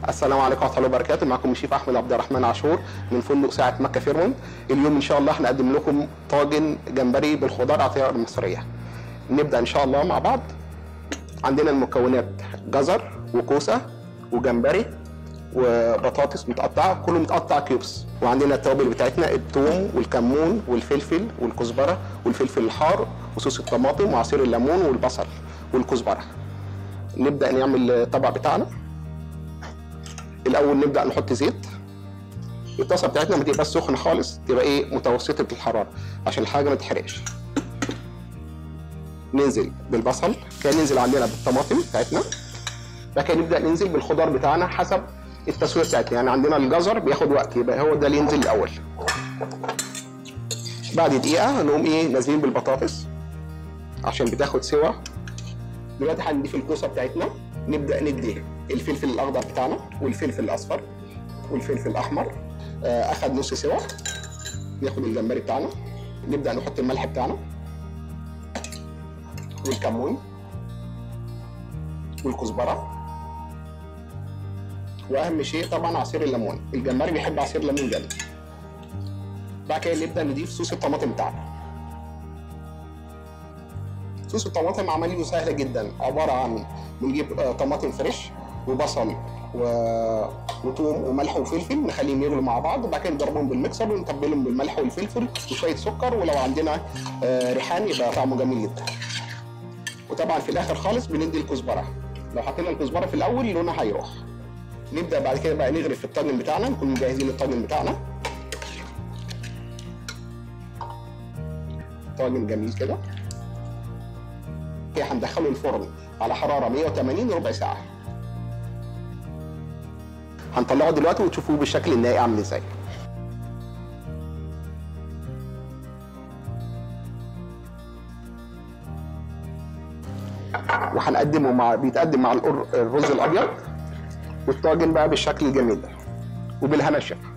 السلام عليكم ورحمه الله وبركاته معكم الشيف احمد عبد الرحمن عاشور من فندق ساعه مكه فيرمون اليوم ان شاء الله هنقدم لكم طاجن جمبري بالخضار على الطريقه المصريه نبدا ان شاء الله مع بعض عندنا المكونات جزر وكوسه وجمبري وبطاطس متقطعه كله متقطع كيوبس وعندنا التوابل بتاعتنا الثوم والكمون والفلفل والكزبره والفلفل الحار وصوص الطماطم وعصير الليمون والبصل والكزبره نبدا نعمل الطبق بتاعنا الاول نبدا نحط زيت الطاسه بتاعتنا ما تبقاش سخنه خالص تبقى ايه متوسطه الحراره عشان الحاجه ما تحرقش ننزل بالبصل كده ننزل عندنا بالطماطم بتاعتنا بعد كده نبدا ننزل بالخضار بتاعنا حسب التسويه بتاعتنا يعني عندنا الجزر بياخد وقت يبقى هو ده اللي ينزل الاول بعد دقيقه هنقوم ايه نازلين بالبطاطس عشان بتاخد سوا دلوقتي هنضيف الكوسه بتاعتنا نبدا ندي الفلفل الاخضر بتاعنا والفلفل الاصفر والفلفل الاحمر آه، اخد نص سوا ناخد الجمبري بتاعنا نبدا نحط الملح بتاعنا والكمون والكزبره واهم شيء طبعا عصير الليمون الجمبري بيحب عصير الليمون جامد بعد كده نبدا نضيف صوص الطماطم بتاعنا صوص الطماطم عمليه سهله جدا عباره عن بنجيب آه، طماطم فريش وبصل و... وثوم وملح وفلفل نخليهم يغلوا مع بعض وبعد كده نضربهم بالميكسر ونتبلهم بالملح والفلفل وشويه سكر ولو عندنا آه، ريحان يبقى طعمه جميل جدا وطبعا في الاخر خالص بندي الكزبره لو حطينا الكزبره في الاول لونها هيروح نبدا بعد كده بقى نغرف الطاجن بتاعنا نكون مجهزين الطاجن بتاعنا طاجن جميل كده كده هندخله الفرن على حراره 180 ربع ساعه هنطلعه دلوقتي وتشوفوه بالشكل النهائي عامل ازاي وهنقدمه مع بيتقدم مع القر- الرز الابيض والطاجن بقى بالشكل الجميل ده وبالهنا الشفا